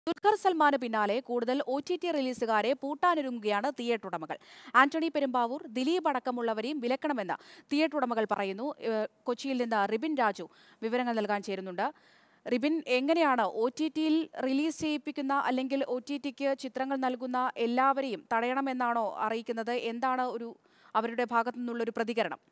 ദുൽഖർ സൽമാന് പിന്നാലെ കൂടുതൽ ഒ ടി ടി റിലീസുകാരെ പൂട്ടാനൊരുങ്ങുകയാണ് തിയേറ്റർ ഉടമകൾ ആന്റണി പെരുമ്പാവൂർ ദിലീപ് അടക്കമുള്ളവരെയും വിലക്കണമെന്ന് തിയേറ്റർ ഉടമകൾ പറയുന്നു ഏഹ് കൊച്ചിയിൽ നിന്ന് റിബിൻ രാജു വിവരങ്ങൾ നൽകാൻ ചേരുന്നുണ്ട് റിബിൻ എങ്ങനെയാണ് ഒ ടി ടിയിൽ റിലീസ് ചെയ്യിപ്പിക്കുന്ന അല്ലെങ്കിൽ ഒ ടി ടിക്ക് ചിത്രങ്ങൾ നൽകുന്ന എല്ലാവരെയും തടയണമെന്നാണോ അറിയിക്കുന്നത് എന്താണ് ഒരു അവരുടെ ഭാഗത്തു നിന്നുള്ളൊരു പ്രതികരണം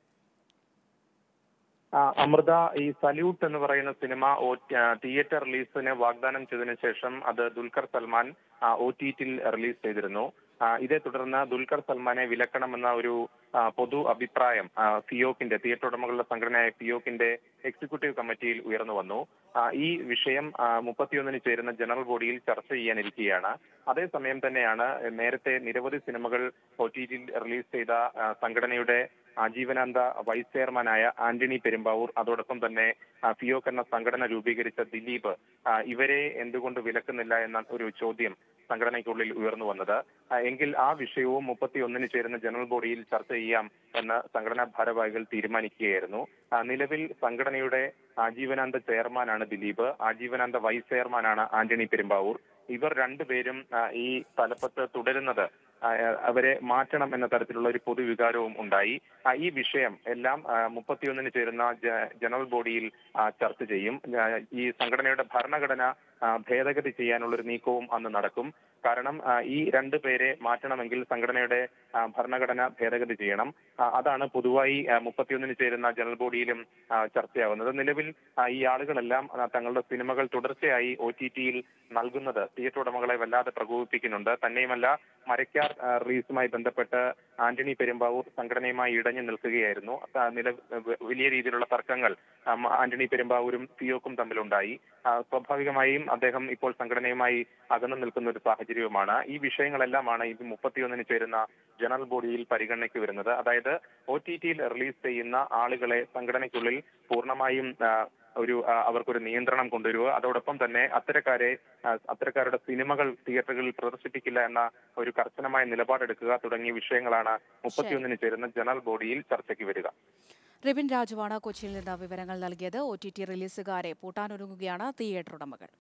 ആ, അമൃത ഈ സല്യൂട്ട് എന്ന് പറയുന്ന സിനിമ ഒ ആ, തിയേറ്റർ റിലീസിന് വാഗ്ദാനം ചെയ്തതിനു ശേഷം അത് ദുൽഖർ സൽമാൻ ഒ ടി ടിയിൽ റിലീസ് ചെയ്തിരുന്നു ആ, ഇതേ തുടർന്ന് ദുൽഖർ സൽമാനെ വിലക്കണമെന്ന ഒരു ആ, പൊതു അഭിപ്രായം ആ, ഫിയോക്കിന്റെ തിയേറ്റർ ഉടമകളുടെ സംഘടനയായ ഫിയോക്കിന്റെ എക്സിക്യൂട്ടീവ് കമ്മിറ്റിയിൽ ഉയർന്നു വന്നു ആ, ഈ വിഷയം ആ, മുപ്പത്തിയൊന്നിന് ചേരുന്ന ജനറൽ ബോഡിയിൽ ചർച്ച ചെയ്യാനിരിക്കുകയാണ് അതേസമയം തന്നെയാണ് നേരത്തെ നിരവധി സിനിമകൾ ഒ ടി ടിയിൽ റിലീസ് ചെയ്ത ആ, സംഘടനയുടെ ആജീവനാന്ത വൈസ് ചെയർമാനായ ആന്റണി പെരുമ്പാവൂർ അതോടൊപ്പം തന്നെ ആ, ഫിയോക്ക് എന്ന സംഘടന രൂപീകരിച്ച ദിലീപ് ആ, ഇവരെ എന്തുകൊണ്ട് വിലക്കുന്നില്ല എന്ന ഒരു ചോദ്യം സംഘടനയ്ക്കുള്ളിൽ ഉയർന്നു വന്നത് ആ, എങ്കിൽ ആ വിഷയവും മുപ്പത്തിയൊന്നിന് ചേരുന്ന ജനറൽ ബോഡിയിൽ ചർച്ച ചെയ്യാം എന്ന് സംഘടനാ ഭാരവാഹികൾ തീരുമാനിക്കുകയായിരുന്നു ആ, നിലവിൽ സംഘടനയുടെ ആജീവനാന്ത ചെയർമാനാണ് ദിലീപ് ആജീവനാന്ത വൈസ് ചെയർമാനാണ് ആന്റണി പെരുമ്പാവൂർ ഇവർ രണ്ടുപേരും ആ, ഈ തലപ്പത്ത് തുടരുന്നത് ആ, അവരെ മാറ്റണം എന്ന തരത്തിലുള്ള ഒരു പൊതുവികാരവും ഉണ്ടായി ആ, ഈ വിഷയം എല്ലാം ആ, മുപ്പത്തിയൊന്നിന് ചേരുന്ന ജ- ജനറൽ ബോഡിയിൽ ആ, ചർച്ച ചെയ്യും ആ, ഈ സംഘടനയുടെ ഭരണഘടന ആ, ഭേദഗതി ചെയ്യാനുള്ള ഒരു നീക്കവും അന്ന് നടക്കും കാരണം ആ, ഈ രണ്ടു പേരെ മാറ്റണമെങ്കിൽ സംഘടനയുടെ ആ, ഭരണഘടന ഭേദഗതി ചെയ്യണം ആ, അതാണ് പൊതുവായി ആ, മുപ്പത്തിയൊന്നിന് ചേരുന്ന ജനറൽ ബോഡിയിലും ആ, ചർച്ചയാവുന്നത് നിലവിൽ ആ, ഈ ആളുകളെല്ലാം ആ, തങ്ങളുടെ സിനിമകൾ തുടർച്ചയായി ഒ ടി ടിയിൽ നൽകുന്നത് തിയേറ്റർ ഉടമകളെ വല്ലാതെ പ്രകോപിപ്പിക്കുന്നുണ്ട് തന്നെയുമല്ല മരക്കാർ ആ, റിലീസുമായി ബന്ധപ്പെട്ട് ആന്റണി പെരുമ്പാവൂർ സംഘടനയുമായി ഇടഞ്ഞു നിൽക്കുകയായിരുന്നു ആ, നില വലിയ രീതിയിലുള്ള തർക്കങ്ങൾ ആ, ആന്റണി പെരുമ്പാവൂരും ഫിയോക്കും തമ്മിലുണ്ടായി ആ, സ്വാഭാവികമായും അദ്ദേഹം ഇപ്പോൾ സംഘടനയുമായി അകന്നു നിൽക്കുന്ന ഒരു സാഹചര്യവുമാണ് ഈ വിഷയങ്ങളെല്ലാമാണ് ഇത് മുപ്പത്തിയൊന്നിന് ചേരുന്ന ജനറൽ ബോഡിയിൽ പരിഗണനയ്ക്ക് വരുന്നത് അതായത് ഒ ടി ടിയിൽ റിലീസ് ചെയ്യുന്ന ആളുകളെ സംഘടനയ്ക്കുള്ളിൽ പൂർണ്ണമായും ആ, ഒരു ആ, അവർക്കൊരു നിയന്ത്രണം കൊണ്ടുവരിക അതോടൊപ്പം തന്നെ അത്തരക്കാരെ ആ, അത്തരക്കാരുടെ സിനിമകൾ തിയേറ്ററുകളിൽ പ്രദർശിപ്പിക്കില്ല എന്ന ഒരു കർശനമായ നിലപാടെടുക്കുക തുടങ്ങിയ വിഷയങ്ങളാണ് മുപ്പത്തിയൊന്നിന് ചേരുന്ന ജനറൽ ബോഡിയിൽ ചർച്ചയ്ക്ക് വരിക റിബിൻ രാജുവാണ് കൊച്ചിയിൽ നിന്ന് വിവരങ്ങൾ നൽകിയത് ഒ ടി ടി റിലീസുകാരെ പൂട്ടാനൊരുങ്ങുകയാണ് തിയേറ്റർ ഉടമകൾ